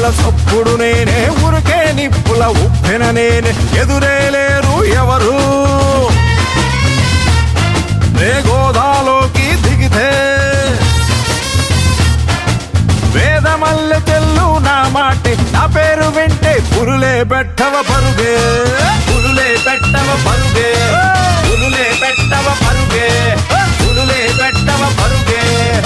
గుండెల చప్పుడు నేనే ఉరికే నిప్పుల ఉప్పెన నేనే ఎదురే లేరు ఎవరు రే గోదాలోకి దిగితే వేదమల్లె తెల్లు నా మాటే నా పేరు వింటే పురులే పెట్టవ పరుగే పురులే పెట్టవ పరుగే పురులే పెట్టవ పరుగే పురులే పెట్టవ పరుగే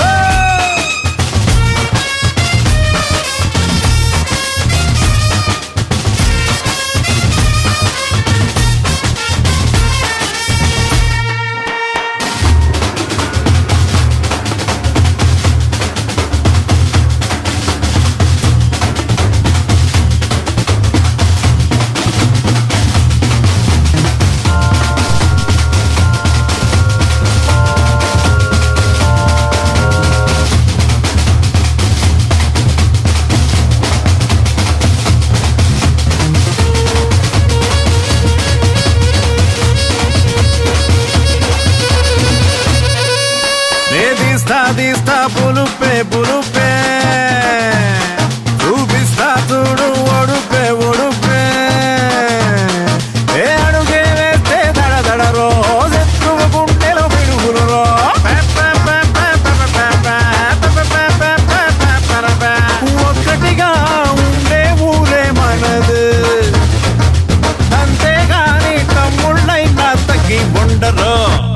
నే తీస్తా తీస్తా పులుపే పులుపే చూపిస్తా చూడు ఒడుపే ఒడుపే ఏ అడుగే వేస్తే దడ దడ రోజెత్తువ గుండెలో పిడుగులు రో ఒక్కటిగా ఉండే ఊరే మనది అంతేగాని తమ్ముళ్ళైనా తగ్గి ఉండరు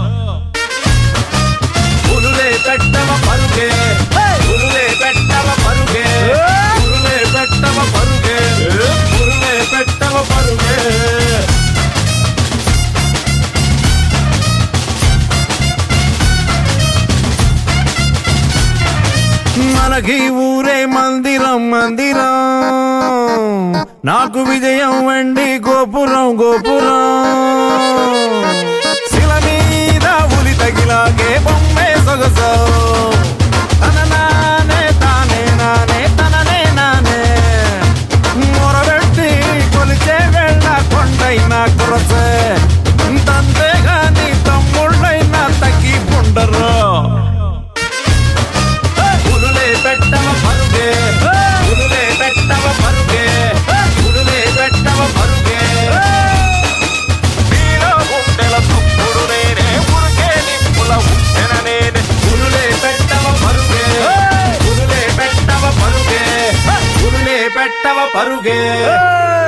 పురులే పెట్టవ పరుగే పురులే పెట్టవ పరుగే పురులే పెట్టవ పరుగే పురులే పెట్టవ పరుగే మనకి ఊరే మందిరం మందిరం నాకు విజయం వెండి గోపురం గోపురం శిల మీద ఉలి తగిలాగే బొమ్మే సొగసో తన నానే తానే నానే తననే నానే మొరబెట్టి కొలిచే వెళ్ళ కొండైనా కొరసే తంతేగాని తమ్ముళ్ళైనా తగ్గి ఉండరు పురులే పెట్టవ పరుగే పురులే పెట్టవ పరుగే పురులే పెట్టవ పరుగే మీలో గుండెల తుప్పుడు నేనే ఉరికే నిప్పుల ఉప్పెన నేనే పురులే పెట్టవ పరుగే పురులే పెట్టవ పరుగే పురులే పెట్టవ పరుగే